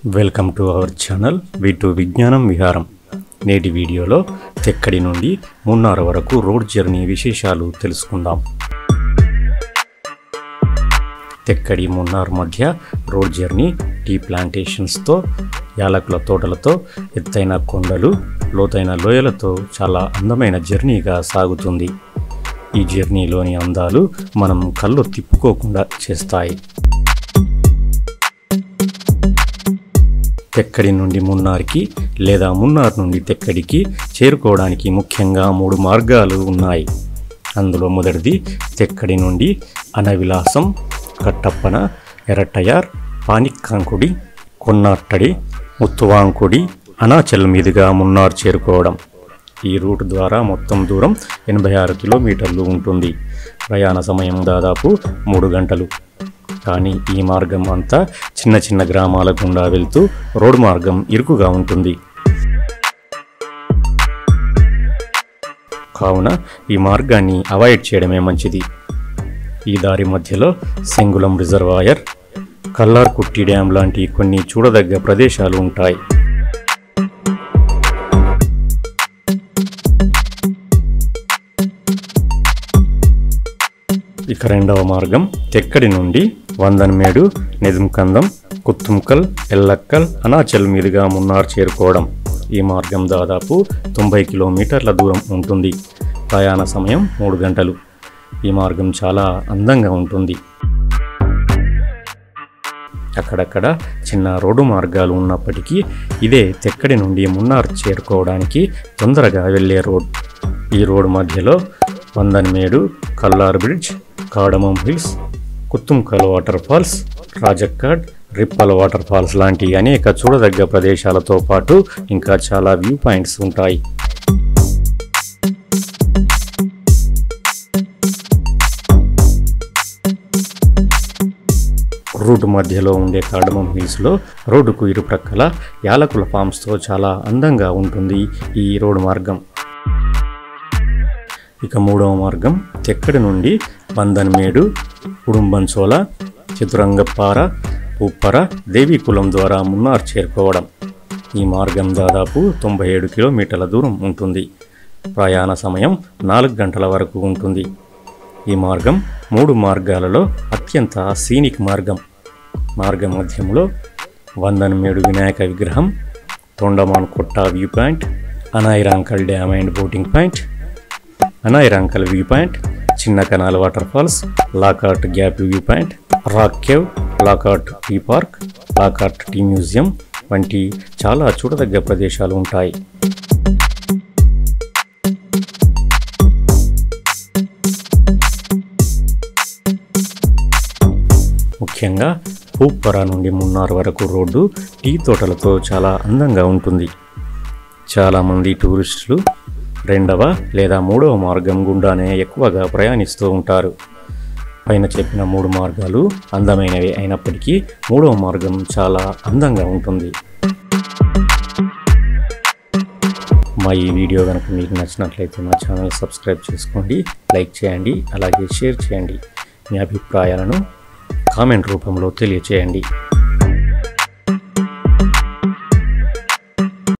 welcome to our channel to Vignanam Viharam నేటి వీడియోలో తెక్కడి నుండి మున్నార్ వరకు రోడ్ జర్నీ విశేషాలు తెలుసుకుందాం తెక్కడి మున్నార్ మధ్య రోడ్ జర్నీ టీ ప్లాంటేషన్స్తో యాలకుల తోటలతో ఎత్తైన కొండలు లోతైన లోయలతో చాలా అందమైన జర్నీగా సాగుతుంది ఈ జర్నీలోని అందాలు మనం కళ్ళు తిప్పుకోకుండా చేస్తాయి తెక్కడి నుండి మున్నార్కి లేదా మున్నార్ నుండి తెక్కడికి చేరుకోవడానికి ముఖ్యంగా మూడు మార్గాలు ఉన్నాయి అందులో మొదటిది తెక్కడి నుండి అనవిలాసం కట్టప్పన ఎర్రటయార్ పానిక్కాంకుడి కొన్నాట్టడి ముత్తువాంకుడి అనాచల్ మీదుగా మున్నార్ చేరుకోవడం ఈ రూట్ ద్వారా మొత్తం దూరం ఎనభై ఆరు కిలోమీటర్లు ఉంటుంది ప్రయాణ సమయం దాదాపు మూడు గంటలు కానీ ఈ మార్గం అంతా చిన్న చిన్న గ్రామాల గుండా వెళ్తూ రోడ్డు మార్గం ఇరుకుగా ఉంటుంది కావున ఈ మార్గాన్ని అవాయిడ్ చేయడమే మంచిది ఈ దారి మధ్యలో సెంగులం రిజర్వాయర్ కల్లార్ కుట్టి డ్యాం లాంటి కొన్ని చూడదగ్గ ప్రదేశాలు ఉంటాయి ఇక రెండవ మార్గం తెక్కడి నుండి వందన్మేడు నెదుంకందం కుత్తుమ్కల్ ఎల్లక్కల్ అనాచల్ మీదుగా మున్నార్ చేరుకోవడం ఈ మార్గం దాదాపు తొంభై కిలోమీటర్ల దూరం ఉంటుంది ప్రయాణ సమయం మూడు గంటలు ఈ మార్గం చాలా అందంగా ఉంటుంది అక్కడక్కడ చిన్న రోడ్డు మార్గాలు ఉన్నప్పటికీ ఇదే తెక్కడి నుండి మున్నార్ చేరుకోవడానికి తొందరగా వెళ్ళే రోడ్ ఈ రోడ్ మధ్యలో Vandanmedu Kallar bridge Kadamam hills Kuthumkal water falls Rajakkad ripple water falls లాంటి అనేక చూడదగ్గ ప్రదేశాలతో పాటు ఇంకా చాలా వ్యూ పాయింట్స్ ఉంటాయి రూట్ మధ్యలో ఉండే కాడమం హిల్స్లో రోడ్డుకు ఇరుప్రక్కల యాలకుల ఫామ్స్తో చాలా అందంగా ఉంటుంది ఈ రోడ్డు మార్గం ఇక మూడవ మార్గం తెక్కడి నుండి బందన్మేడు ఉడుంబంచోల చతురంగపార ఉప్పర దేవీకులం ద్వారా మున్నార్ చేరుకోవడం ఈ మార్గం దాదాపు తొంభై ఏడు కిలోమీటర్ల దూరం ఉంటుంది ప్రయాణ సమయం నాలుగు గంటల వరకు ఉంటుంది ఈ మార్గం మూడు మార్గాలలో అత్యంత సీనిక్ మార్గం మార్గ మధ్యంలో వందనమేడు వినాయక విగ్రహం Thondaman Kotta view point Anayirangal dam and boating point Anayirangal view point చిన్న canal water falls Lockhart gap view point rock cave Lockhart tea park Lockhart tea museum వంటి చాలా చూడదగ్గ ప్రదేశాలు ఉంటాయి ముఖ్యంగా పూప్పర నుండి మున్నార్ వరకు రోడ్డు టీ తోటలతో చాలా అందంగా ఉంటుంది చాలామంది టూరిస్టులు రెండవ లేదా మూడవ మార్గం గుండానే ఎక్కువగా ప్రయాణిస్తూ ఉంటారు పైన చెప్పిన మూడు మార్గాలు అందమైనవి అయినప్పటికీ మూడవ మార్గం చాలా అందంగా ఉంటుంది మా ఈ వీడియో కనుక మీకు నచ్చినట్లయితే మా ఛానల్ సబ్స్క్రైబ్ చేసుకోండి లైక్ చేయండి అలాగే షేర్ చేయండి మీ అభిప్రాయాలను కామెంట్ రూపంలో తెలియచేయండి